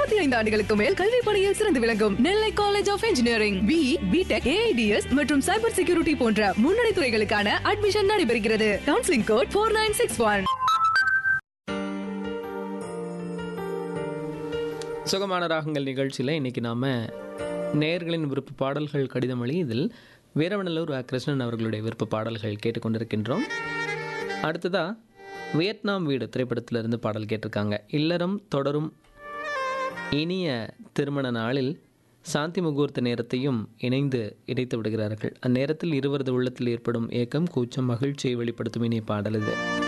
முப்பத்தி ஐந்து ஆண்டுகளுக்கு மேல் கல்வி பணியில் சிறந்து விளங்கும் Nellai college of engineering B BTech AIDS மற்றும் சைபர் செக்யூரிட்டி போன்ற முன்னணி துறைகளுக்கான அட்மிஷன் நடைபெறுகிறது counselling code four nine six one சுகமான ராகங்கள் நிகழ்ச்சியில் இன்றைக்கி நாம் நேயர்களின் விருப்ப பாடல்கள் கடிதமொழி இதில் வீரவநல்லூர் அ. கிருஷ்ணன் அவர்களுடைய விருப்ப பாடல்கள் கேட்டுக்கொண்டிருக்கின்றோம் அடுத்ததாக வியட்நாம் வீடு திரைப்படத்திலிருந்து பாடல் கேட்டிருக்காங்க இல்லறம் தொடரும் இனிய திருமண நாளில் சாந்தி முகூர்த்த நேரத்தையும் இணைந்து இணைத்து விடுகிறார்கள் அந்நேரத்தில் இருவரது உள்ளத்தில் ஏற்படும் ஏக்கம் கூச்சம் மகிழ்ச்சியை வெளிப்படுத்தும் இனிய பாடல் இது